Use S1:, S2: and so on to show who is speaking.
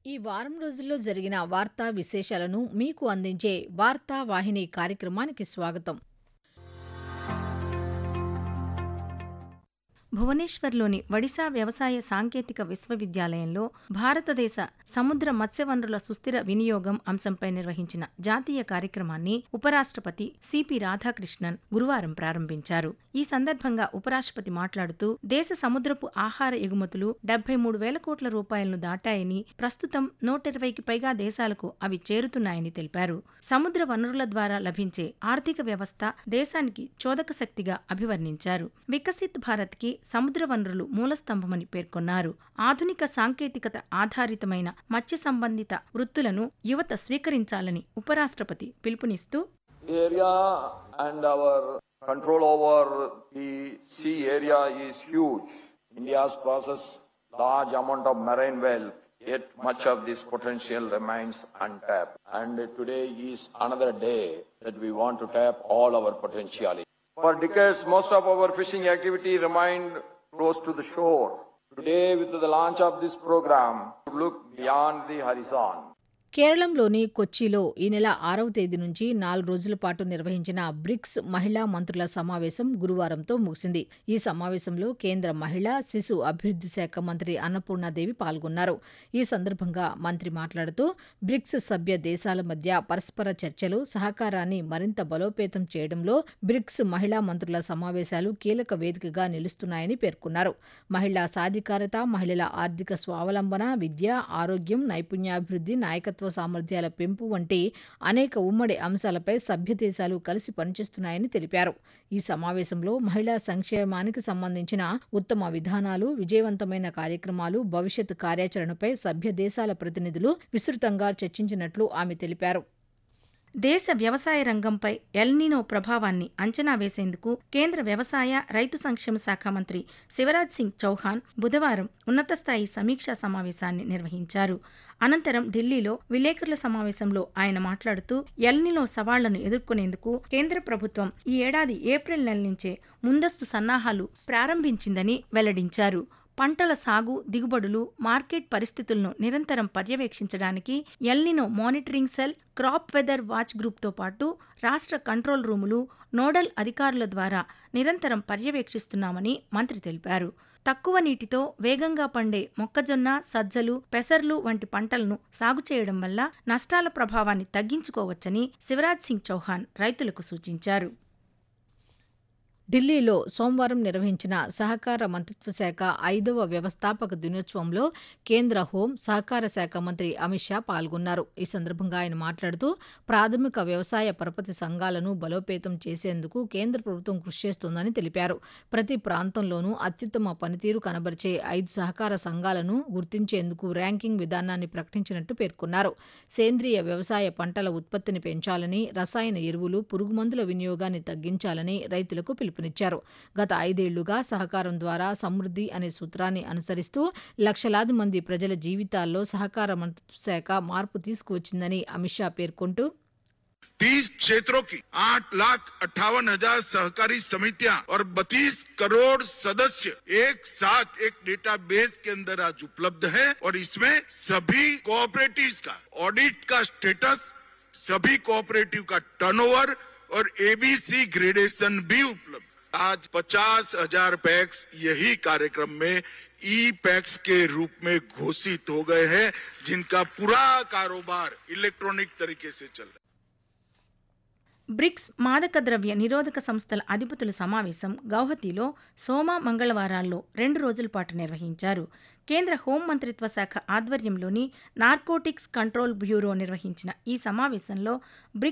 S1: ఈ వారం రోజుల్లో జరిగిన వార్తా విశేషాలను మీకు అందించే వార్తా వాహిని కార్యక్రమానికి స్వాగతం
S2: భువనేశ్వర్లోని ఒడిశా వ్యవసాయ సాంకేతిక విశ్వవిద్యాలయంలో భారతదేశ సముద్ర మత్స్య వనరుల సుస్థిర వినియోగం అంశంపై నిర్వహించిన జాతీయ కార్యక్రమాన్ని ఉపరాష్ట్రపతి సిపి రాధాకృష్ణన్ గురువారం ప్రారంభించారు ఈ సందర్భంగా ఉపరాష్ట్రపతి మాట్లాడుతూ దేశ సముద్రపు ఆహార ఎగుమతులు డెబ్బై మూడు వేల కోట్ల రూపాయలను దాటాయని ప్రస్తుతం నూట ఇరవైకి పైగా దేశాలకు అవి చేరుతున్నాయని తెలిపారు సముద్ర వనరుల ద్వారా లభించే ఆర్థిక వ్యవస్థ దేశానికి చోదక శక్తిగా అభివర్ణించారు వికసిత్ భారత్కి సముద్ర వనరులు మూలస్తంభమని పేర్కొన్నారు ఆధునిక సాంకేతికత ఆధారితమైన మత్స్య సంబంధిత వృత్తులను యువత స్వీకరించాలని ఉపరాష్ట్రపతి పిలుపునిస్తూ
S3: The area and our control over the sea area is huge. India's possesses large amount of marine wealth, yet much of this potential remains untapped. And today is another day that we want to tap all our potential. For decades, most of our fishing activity remained close to the shore. Today, with the launch of this program, we look beyond the horizon.
S1: కేరళంలోని కొచ్చిలో ఈ నెల ఆరవ తేదీ నుంచి నాలుగు రోజుల పాటు నిర్వహించిన bricks మహిళా మంత్రుల సమావేశం గురువారంతో ముగిసింది ఈ సమావేశంలో కేంద్ర మహిళా శిశు అభివృద్ధి శాఖ మంత్రి అన్నపూర్ణాదేవి పాల్గొన్నారు ఈ సందర్భంగా మంత్రి మాట్లాడుతూ బ్రిక్స్ సభ్య దేశాల మధ్య పరస్పర చర్చలు సహకారాన్ని మరింత బలోపేతం చేయడంలో బ్రిక్స్ మహిళా మంత్రుల సమావేశాలు కీలక వేదికగా నిలుస్తున్నాయని పేర్కొన్నారు మహిళా సాధికారత మహిళల ఆర్థిక స్వావలంబన విద్య ఆరోగ్యం నైపుణ్యాభివృద్ధి నాయకత్వ సామర్థ్యాల పెంపు వంటి అనేక ఉమ్మడి అంశాలపై సభ్య దేశాలు కలిసి పనిచేస్తున్నాయని తెలిపారు ఈ సమావేశంలో మహిళా సంక్షేమానికి సంబంధించిన ఉత్తమ విధానాలు విజయవంతమైన కార్యక్రమాలు భవిష్యత్ కార్యాచరణపై సభ్య దేశాల ప్రతినిధులు విస్తృతంగా చర్చించినట్లు ఆమె తెలిపారు
S2: దేశ వ్యవసాయ రంగంపై ఎల్నినో ప్రభావాన్ని అంచనా వేసేందుకు కేంద్ర వ్యవసాయ రైతు సంక్షేమ శాఖ మంత్రి శివరాజ్ సింగ్ చౌహాన్ బుధవారం ఉన్నతస్థాయి సమీక్షా సమావేశాన్ని నిర్వహించారు అనంతరం ఢిల్లీలో విలేకరుల సమావేశంలో ఆయన మాట్లాడుతూ ఎల్నినో సవాళ్లను ఎదుర్కొనేందుకు కేంద్ర ప్రభుత్వం ఈ ఏడాది ఏప్రిల్ నెల నుంచే ముందస్తు సన్నాహాలు ప్రారంభించిందని వెల్లడించారు పంటల సాగు దిగుబడులు మార్కెట్ పరిస్థితులను నిరంతరం పర్యవేక్షించడానికి El Nino monitoring cell crop weather watch గ్రూప్తో పాటు రాష్ట్ర కంట్రోల్ రూములు నోడల్ అధికారుల ద్వారా నిరంతరం పర్యవేక్షిస్తున్నామని మంత్రి తెలిపారు తక్కువ నీటితో వేగంగా పండే మొక్కజొన్న సజ్జలు పెసర్లు వంటి పంటలను సాగు చేయడం వల్ల నష్టాల ప్రభావాన్ని తగ్గించుకోవచ్చని శివరాజ్ సింగ్ చౌహాన్ రైతులకు సూచించారు
S1: ఢిల్లీలో సోమవారం నిర్వహించిన సహకార మంత్రిత్వ శాఖ ఐదవ వ్యవస్థాపక దినోత్సవంలో కేంద్ర హోం సహకార శాఖ మంత్రి అమిత్ షా పాల్గొన్నారు ఈ సందర్భంగా ఆయన మాట్లాడుతూ ప్రాథమిక వ్యవసాయ పరపతి సంఘాలను బలోపేతం చేసేందుకు కేంద్ర ప్రభుత్వం కృషి చేస్తోందని తెలిపారు ప్రతి ప్రాంతంలోనూ అత్యుత్తమ పనితీరు కనబరిచే ఐదు సహకార సంఘాలను గుర్తించేందుకు ర్యాంకింగ్ విధానాన్ని ప్రకటించినట్టు పేర్కొన్నారు సేంద్రియ వ్యవసాయ పంటల ఉత్పత్తిని పెంచాలని రసాయన ఎరువులు పురుగుమందుల వినియోగాన్ని తగ్గించాలని రైతులకు పిలుపు పిలుపునిచ్చారు గత ఐదేళ్లుగా సహకారం ద్వారా సమృద్ధి అనే సూత్రాన్ని అనుసరిస్తూ లక్షలాది మంది ప్రజల జీవితాల్లో సహకార మంత్రిత్వ శాఖ మార్పు తీసుకువచ్చిందని అమిత్ షా పేర్కొంటూ
S4: तीस क्षेत्रों की आठ लाख अट्ठावन हजार सहकारी समितियां और बत्तीस करोड़ सदस्य एक साथ एक डेटाबेस के अंदर आज उपलब्ध है और इसमें सभी कोऑपरेटिव्स का ऑडिट का स्टेटस सभी कोऑपरेटिव का टर्नओवर और एबीसी ग्रेडेशन भी उपलब्ध आज पचास हजार पैक्स यही कार्यक्रम में ई पैक्स के रूप में घोषित हो गए हैं जिनका पूरा कारोबार इलेक्ट्रॉनिक तरीके से चल रहा है
S2: బ్రిక్స్ మాదక ద్రవ్య నిరోధక సంస్థల అధిపతుల సమావేశం గౌహతిలో సోమ మంగళవారాల్లో రెండు రోజుల పాటు నిర్వహించారు కేంద్ర హోం మంత్రిత్వ శాఖ ఆధ్వర్యంలోని నార్కోటిక్స్ కంట్రోల్ బ్యూరో నిర్వహించిన ఈ సమావేశంలో బ్రిక్స్